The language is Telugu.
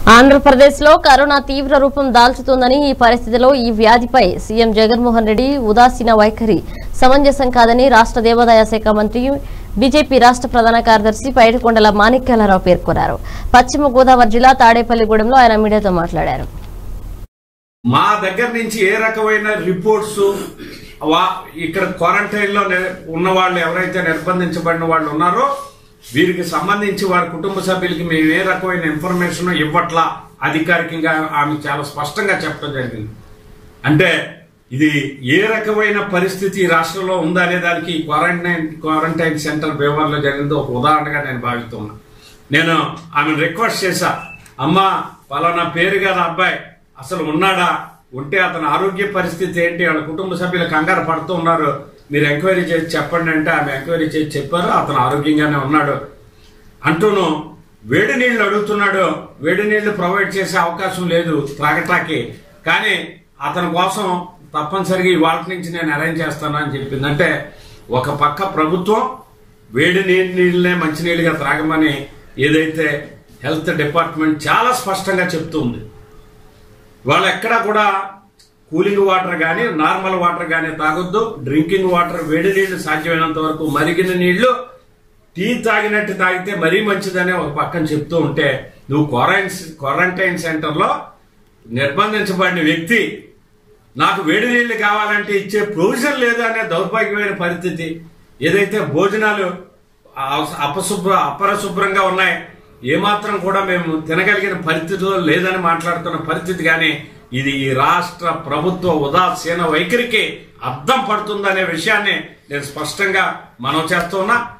ఆంధ్రప్రదేశ్ లో కరోనా తీవ్ర రూపం దాల్చుతోందని ఈ పరిస్థితిలో ఈ వ్యాధిపై సీఎం జగన్మోహన్ రెడ్డి ఉదాసీన వైఖరి సమంజసం కాదని రాష్ట్ర దేవాదాయ శాఖ మంత్రి బీజేపీ రాష్ట్ర ప్రధాన కార్యదర్శి పైడికొండల మాణిక్యాలరావు పేర్కొన్నారు పశ్చిమ గోదావరి జిల్లా తాడేపల్లిగూడెంలో ఆయన మీడియాతో మాట్లాడారు మా దగ్గర నుంచి ఏ రకమైన రిపోర్ట్స్ వా- ఇక్కడ క్వారంటైన్ లో నే- ఉన్న వాళ్ళు ఎవరైతే నిర్బంధించబడిన వాళ్ళు ఉన్నారో వీరికి సంబంధించి వారి కుటుంబ సభ్యులకి మేము ఏ రకమైన ఇన్ఫర్మేషన్ ఇవ్వట్లా అధికారికంగా ఆమె చాలా స్పష్టంగా చెప్పడం జరిగింది అంటే ఇది ఏ రకమైన పరిస్థితి ఈ రాష్ట్రంలో ఉందా అనే దానికి ఈ క్వారంటైన్ క్వారంటైన్ సెంటర్ వ్యవహారంలో జరిగింది ఒక ఉదాహరణగా నేను భావిస్తున్నా నేను ఆమెను రిక్వెస్ట్ చేశా అమ్మా పలానా పేరు గల అబ్బాయి అసలు ఉన్నాడా ఉంటే అతని ఆరోగ్య పరిస్థితి ఏంటి వాళ్ళ కుటుంబ సభ్యులు కంగారు పడుతూ ఉన్నారు మీరు ఎంక్వైరీ చేసి చెప్పండి అంటే ఆమె ఎంక్వైరీ చేసి చెప్పారు అతను ఆరోగ్యంగానే ఉన్నాడు అంటూను వేడి నీళ్లు అడుగుతున్నాడు వేడి నీళ్లు ప్రొవైడ్ చేసే అవకాశం లేదు త్రాగటానికి కానీ అతని కోసం తప్పనిసరిగా ఇవాళ నుంచి నేను అరేంజ్ చేస్తాను అని చెప్పింది అంటే ఒక పక్క ప్రభుత్వం వేడి నీళ్ళు నీళ్ళనే మంచినీళ్ళుగా త్రాగమని ఏదైతే హెల్త్ డిపార్ట్మెంట్ చాలా స్పష్టంగా చెప్తుంది వాళ్ళు ఎక్కడా కూడా కూలింగ్ వాటర్ కానీ నార్మల్ వాటర్ కానీ తాగొద్దు డ్రింకింగ్ వాటర్ వేడి నీళ్లు సాధ్యమైనంత వరకు మరిగిన నీళ్లు టీ తాగినట్టు తాగితే మరీ మంచిదని ఒక పక్కన చెప్తూ ఉంటే నువ్వు క్వారంటైన్ క్వారంటైన్ సెంటర్లో నిర్బంధించబడిన వ్యక్తి నాకు వేడి నీళ్లు కావాలంటే ఇచ్చే ప్రొవిజన్ లేదు అనే దౌర్భాగ్యమైన పరిస్థితి ఏదైతే భోజనాలు అ- అపశుభ్ర అపరిశుభ్రంగా ఉన్నాయి ఏమాత్రం కూడా మేము తినగలిగిన పరిస్థితిలో లేదని మాట్లాడుతున్న పరిస్థితి కానీ ఇది ఈ రాష్ట్ర ప్రభుత్వ ఉదాసీన వైఖరికి అర్థం పడుతుందనే విషయాన్ని నేను స్పష్టంగా మనం చేస్తున్నా